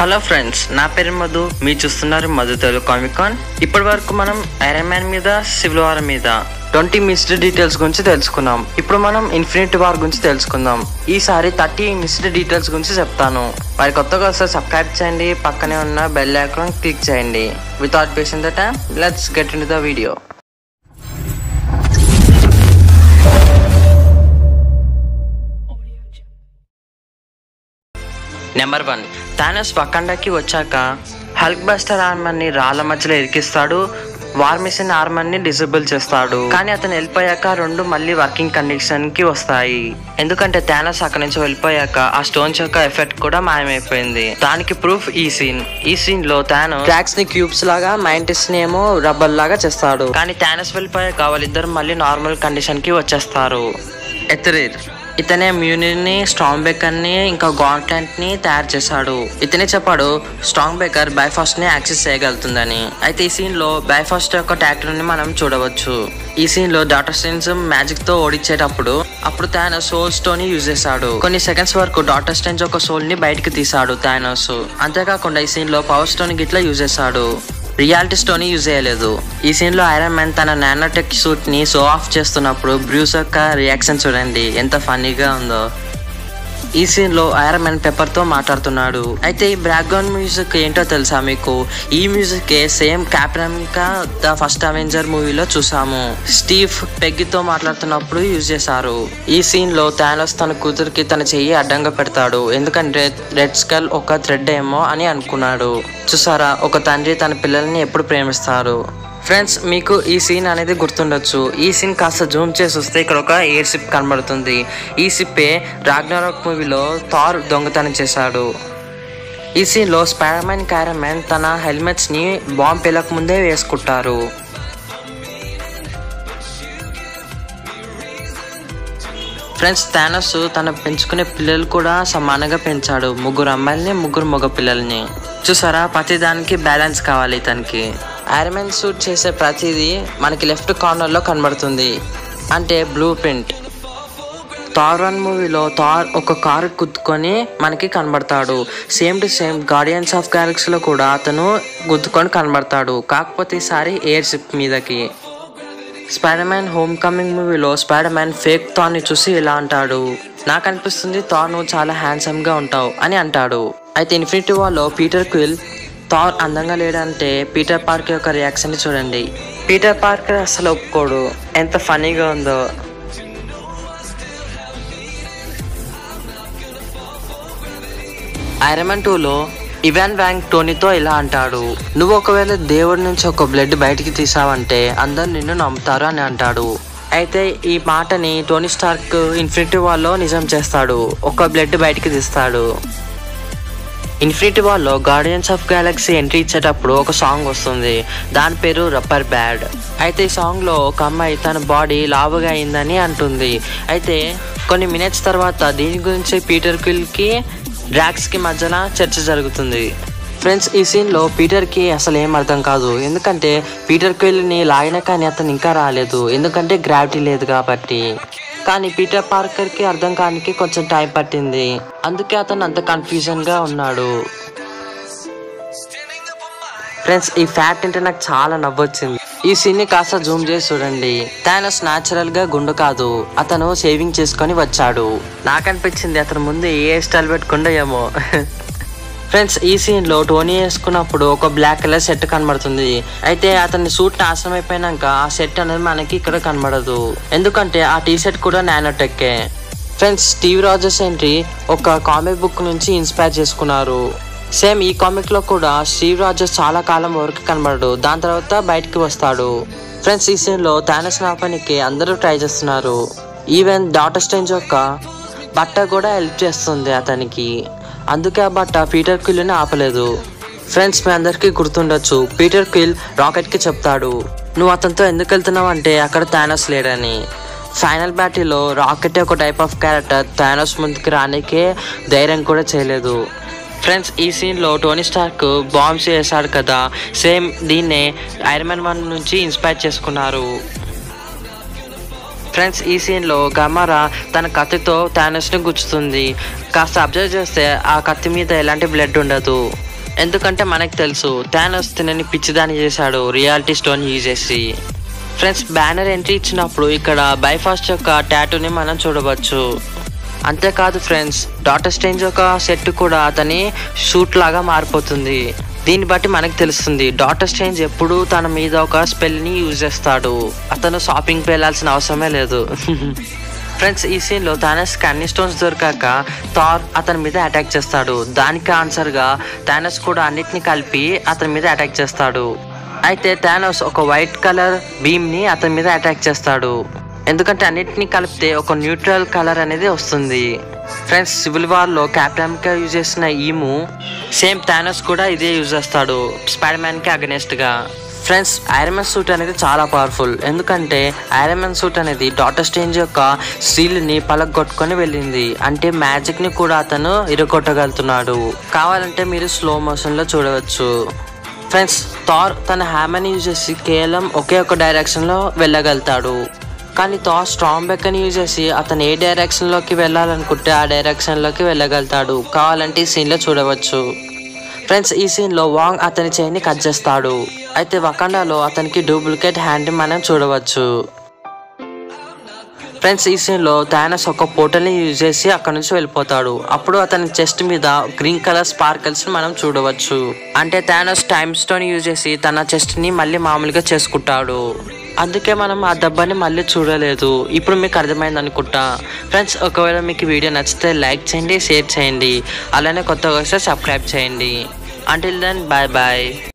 hello friends నా పేరు మధు మీరు చూస్తున్నారు మధు తెలుగు కామిక్ కాన్ ఇప్పటి వరకు మనం ఐరన్ మ్యాన్ మీద సివిల్ వార్ మీద ట్వంటీ మిస్డ్ డీటెయిల్స్ గురించి తెలుసుకున్నాం ఇప్పుడు మనం ఇన్ఫినిటీ వార్ గురించి తెలుసుకుందాం ఈసారి థర్టీ మిస్డ్ డీటెయిల్స్ గురించి చెప్తాను మరి కొత్తగా వస్తే సబ్స్క్రైబ్ చేయండి పక్కనే ఉన్న బెల్ ఐకాన్ క్లిక్ చేయండి without patience the time let's get in the video number one Thanos వకండాకి వచ్చాక హల్క్ బస్టర్ ఆర్మర్ ని రాళ్ళ మధ్యలో ఇరికిస్తాడు వార్ మిషన్ ఆర్మర్ ని డిజబుల్ చేస్తాడు కానీ అతను వెళ్ళిపోయాక రెండు మళ్ళీ వర్కింగ్ కండిషన్ కి వస్తాయి ఎందుకంటే థానస్ అక్కడి నుంచి వెళ్ళిపోయాక ఆ స్టోన్స్ యొక్క ఎఫెక్ట్ కూడా మాయమైపోయింది దానికి ప్రూఫ్ ఈ సీన్ ఈ సీన్ లో తాను ట్రాక్స్ ని క్యూబ్స్ లాగా మైంటిస్ ని ఏమో రబ్బర్ లాగా చేస్తాడు కానీ థానస్ వెళ్ళిపోయాక వాళ్ళిద్దరు మళ్ళీ నార్మల్ కండిషన్ కి వచ్చేస్తారు ఎథరీర్ ఇతనే మ్యూనిని స్ట్రాంగ్ బేకర్ ని ఇంకా గాంట్లెంట్ ని తయారు చేశాడు ఇతనే చెప్పాడు స్ట్రాంగ్ బేకర్ బైఫాస్ట్ ని యాక్సెస్ చేయగలుగుతుందని అయితే ఈ సీన్ లో బైఫాస్ట్ యొక్క ట్యాక్టర్ ని మనం చూడవచ్చు ఈ సీన్ లో డాటర్ స్టెన్స్ మ్యాజిక్ తో ఓడించేటప్పుడు అప్పుడు తాను సోల్ స్టోన్ యూజ్ చేశాడు కొన్ని సెకండ్స్ వరకు డాటర్ స్టెన్స్ ఒక సోల్ ని బయటకు తీసాడు థానోస్ అంతేకాకుండా ఈ సీన్ లో పవర్ స్టోన్ గిట్లా యూజ్ చేశాడు రియాలిటీ స్టోన్ యూజ్ చేయలేదు ఈ సీన్ లో ఐరన్ మ్యాన్ తన నానోటెక్ సూట్ ని షో ఆఫ్ చేస్తున్నప్పుడు బ్రూస్ యొక్క రియాక్షన్ చూడండి ఎంత ఫన్నీగా ఉందో ఈ సీన్ లో ఐరన్ మ్యాన్ పెప్పర్ తో మాట్లాడుతున్నాడు అయితే ఈ బ్యాక్గ్రౌండ్ మ్యూజిక్ ఏంటో తెలుసా మీకు ఈ music same Captain the First Avenger మూవీలో చూసాము స్టీవ్ పెగ్గితో మాట్లాడుతున్నప్పుడు యూజ్ చేశారు ఈ సీన్ లో థానోస్ తన కూతురికి తన చెయ్యి అడ్డంగా పెడతాడు ఎందుకంటే రెడ్ స్కల్ ఒక థ్రెడ్ ఏమో అని అనుకున్నాడు చూసారా ఒక తండ్రి తన పిల్లల్ని ఎప్పుడు ప్రేమిస్తారు ఫ్రెండ్స్ మీకు ఈ సీన్ అనేది గుర్తుండొచ్చు ఈ సీన్ కాస్త జూమ్ చేసి వస్తే ఇక్కడ ఒక ఎయిర్ షిప్ కనబడుతుంది ఈ షిప్పే రాగ్నారాక్ మూవీలో థార్ దొంగతనం చేశాడు ఈ సీన్లో స్పైడర్ మ్యాన్ క్యారన్ మ్యాన్ తన హెల్మెట్స్ ని బాంబ్ పేలక ముందే వేసుకుంటారు ఫ్రెండ్స్ థానస్ తన పెంచుకునే పిల్లలు కూడా సమానంగా పెంచాడు ముగ్గురు అమ్మాయిల్ని ముగ్గురు మగ పిల్లల్ని చూసారా ప్రతి దానికి బ్యాలెన్స్ కావాలి తనకి ఐరన్ సూట్ చేసే ప్రతిదీ మనకి లెఫ్ట్ కార్నర్ లో కనబడుతుంది అంటే బ్లూ ప్రింట్ థార్ వన్ మూవీలో థార్ ఒక కారు గుద్దుకొని మనకి కనబడతాడు same to same Guardians of గ్యాలక్సీలో కూడా అతను గుద్దుకొని కనబడతాడు కాకపోతే ఈసారి ఎయిర్ షిప్ మీదకి స్పైడర్ మ్యాన్ హోమ్ కమింగ్ మూవీలో స్పైడర్ మ్యాన్ ఫేక్ థాన్ని చూసి ఇలా అంటాడు నాకు అనిపిస్తుంది థార్ నువ్వు చాలా హ్యాండ్సమ్ గా ఉంటావు అని అంటాడు అయితే ఇన్ఫినిటీ వాల్లో పీటర్ క్విల్ థార్ అందంగా లేడంటే పీటర్ పార్కర్ యొక్క రియాక్షన్ చూడండి పీటర్ పార్కర్ అసలు ఒప్పుకోడు ఎంత ఫనీగా ఉందో ఐరమన్ టూలో ఇవాన్ వ్యాంగ్ టోనీతో ఇలా అంటాడు నువ్వు ఒకవేళ దేవుడి నుంచి ఒక బ్లడ్ బయటికి తీసావంటే అందరు నిన్ను నమ్ముతారు అని అంటాడు అయితే ఈ మాటని టోనీ స్టార్క్ ఇన్ఫినిటీ వాల్లో నిజం చేస్తాడు ఒక బ్లడ్ బయటికి తీస్తాడు ఇన్ఫినిటీ వాల్లో గార్డియన్స్ ఆఫ్ గ్యాలక్సీ ఎంట్రీ ఇచ్చేటప్పుడు ఒక సాంగ్ వస్తుంది దాని పేరు రబ్బర్ బ్యాడ్ అయితే ఈ సాంగ్ లో ఒక అమ్మాయి తన బాడీ లావుగా అయిందని అంటుంది అయితే కొన్ని మినిట్స్ తర్వాత దీని గురించి పీటర్ క్విల్ కి డ్రాక్స్ కి మధ్యన చర్చ జరుగుతుంది ఫ్రెండ్స్ ఈ సీన్ లో పీటర్ కి అసలు ఏం అర్థం కాదు ఎందుకంటే పీటర్ క్విల్ ని లాగిన కానీ అతను ఇంకా రాలేదు ఎందుకంటే గ్రావిటీ లేదు కాబట్టి కానీ పీటర్ పార్కర్ కి అర్థం కానికి కొంచెం టైం పట్టింది అందుకే అతను అంత కన్ఫ్యూజన్ గా ఉన్నాడు ఫ్రెండ్స్ ఈ ఫ్యాక్ట్ అంటే నాకు చాలా నవ్వొచ్చింది ఈ సీన్ ని కాస్త జూమ్ చేసి చూడండి థానస్ న్యాచురల్ గా గుండు కాదు అతను షేవింగ్ చేసుకొని వచ్చాడు నాకు అనిపించింది అతను ముందు ఏ హెయిర్ స్టైల్ పెట్టుకుండో ఏమో ఫ్రెండ్స్ ఈ సీన్ లో టోనీ వేసుకున్నప్పుడు ఒక బ్లాక్ కలర్ సెట్ కనబడుతుంది అయితే అతని సూట్ నాశనం అయిపోయినాక ఆ సెట్ అనేది మనకి ఇక్కడ కనబడదు ఎందుకంటే ఆ టీ షర్ట్ కూడా నానోటెక్కే ఫ్రెండ్స్ స్టీవ్ రాజర్స్ ఎంట్రీ ఒక కామిక్ బుక్ నుంచి ఇన్స్పైర్ చేసుకున్నారు సేమ్ ఈ కామిక్ లో కూడా స్టీవ్ రాజర్స్ చాలా కాలం వరకు కనబడడు దాని తర్వాత బయటికి వస్తాడు ఫ్రెండ్స్ ఈ సీన్ లో థానస్ నాపనికి అందరూ ట్రై చేస్తున్నారు ఈవెన్ డాటర్ స్టేంజ్ యొక్క బట్ట కూడా హెల్ప్ చేస్తుంది అతనికి అందుకే ఆ బట్ట పీటర్ క్విల్ని ఆపలేదు ఫ్రెండ్స్ మీ అందరికీ గుర్తుండొచ్చు పీటర్ క్విల్ రాకెట్ కి చెప్తాడు నువ్వు అతనితో ఎందుకు వెళ్తున్నావు అంటే అక్కడ థానస్ లేడని ఫైనల్ బ్యాటిల్లో రాకెట్ ఒక టైప్ ఆఫ్ క్యారెక్టర్ థానస్ ముందుకు రానికే ధైర్యం కూడా చేయలేదు ఫ్రెండ్స్ ఈ సీన్లో టోనీ స్టార్క్ బాంబ్స్ వేశాడు కదా సేమ్ దీన్నే ఐరన్ మ్యాన్ వన్ నుంచి ఇన్స్పైర్ చేసుకున్నారు ఫ్రెండ్స్ ఈ సీన్లో గమారా తన కత్తితో థానస్ని గుచ్చుతుంది కాస్త అబ్జర్వ్ చేస్తే ఆ కత్తి మీద ఎలాంటి బ్లడ్ ఉండదు ఎందుకంటే మనకు తెలుసు థానోస్ తినని పిచ్చిదాన్ని చేశాడు రియాలిటీ స్టోన్ యూజ్ చేసి ఫ్రెండ్స్ బ్యానర్ ఎంట్రీ ఇచ్చినప్పుడు ఇక్కడ బైఫాస్ట్ యొక్క టాటూని మనం చూడవచ్చు అంతేకాదు ఫ్రెండ్స్ డాటర్ స్టేంజ్ యొక్క సెట్ కూడా అతని షూట్ లాగా మారిపోతుంది దీన్ని బట్టి మనకు తెలుస్తుంది డాటర్ స్టేంజ్ ఎప్పుడు తన మీద ఒక స్పెల్ని యూజ్ చేస్తాడు అతను షాపింగ్కి వెళ్ళాల్సిన అవసరమే లేదు ఫ్రెండ్స్ ఈ సీన్ లో థానస్ అన్ని స్టోన్స్ దొరికాక థార్ అతని మీద అటాక్ చేస్తాడు దానికి ఆన్సర్ గా థానస్ కూడా అన్నిటిని కలిపి అతని మీద అటాక్ చేస్తాడు అయితే థానోస్ ఒక వైట్ కలర్ బీమ్ ని అతని మీద అటాక్ చేస్తాడు ఎందుకంటే అన్నిటిని కలిపితే ఒక న్యూట్రల్ కలర్ అనేది వస్తుంది ఫ్రెండ్స్ సివిల్ వార్ లో క్యాప్టెన్ గా యూజ్ చేసిన ఈము సేమ్ థానోస్ కూడా ఇదే యూజ్ చేస్తాడు స్పైడర్ మ్యాన్ కి అగనెస్ట్ గా ఫ్రెండ్స్ ఐరన్ సూట్ అనేది చాలా పవర్ఫుల్ ఎందుకంటే ఐరన్ సూట్ అనేది డాటర్ స్టేంజ్ యొక్క స్టీల్ ని పలగొట్టుకొని వెళ్ళింది అంటే మ్యాజిక్ ని కూడా అతను ఇరగొట్టగలుగుతున్నాడు కావాలంటే మీరు స్లో మోషన్ లో చూడవచ్చు ఫ్రెండ్స్ థార్ తన హ్యామర్ని యూజ్ చేసి కేవలం ఒకే ఒక డైరెక్షన్ లో వెళ్ళగలుగుతాడు కానీ థార్ స్ట్రాంగ్ బెక్కని యూజ్ చేసి అతను ఏ డైరెక్షన్ లోకి వెళ్ళాలనుకుంటే ఆ డైరెక్షన్ లోకి వెళ్ళగలుగుతాడు కావాలంటే ఈ సీన్ లో చూడవచ్చు ఫ్రెండ్స్ ఈ సీన్ లో వాంగ్ అతని చేయిని కట్ చేస్తాడు అయితే వకండాలో అతనికి డూప్లికేట్ హ్యాండ్ మనం చూడవచ్చు ఫ్రెండ్స్ ఈ సీన్ లో థానస్ ఒక పోర్టల్ ని యూజ్ చేసి అక్కడ నుంచి వెళ్ళిపోతాడు అప్పుడు అతని చెస్ట్ మీద గ్రీన్ కలర్ స్పార్కల్స్ మనం చూడవచ్చు అంటే థానస్ టైమ్ స్టోన్ యూజ్ చేసి తన చెస్ట్ ని మళ్ళీ మామూలుగా చేసుకుంటాడు అందుకే మనం ఆ దెబ్బని మళ్ళీ చూడలేదు ఇప్పుడు మీకు అర్థమైంది అనుకుంటా ఫ్రెండ్స్ ఒకవేళ మీకు వీడియో నచ్చితే లైక్ చేయండి షేర్ చేయండి అలానే కొత్తగా వస్తే సబ్స్క్రైబ్ చేయండి అంటిల్ దెన్ బాయ్ బాయ్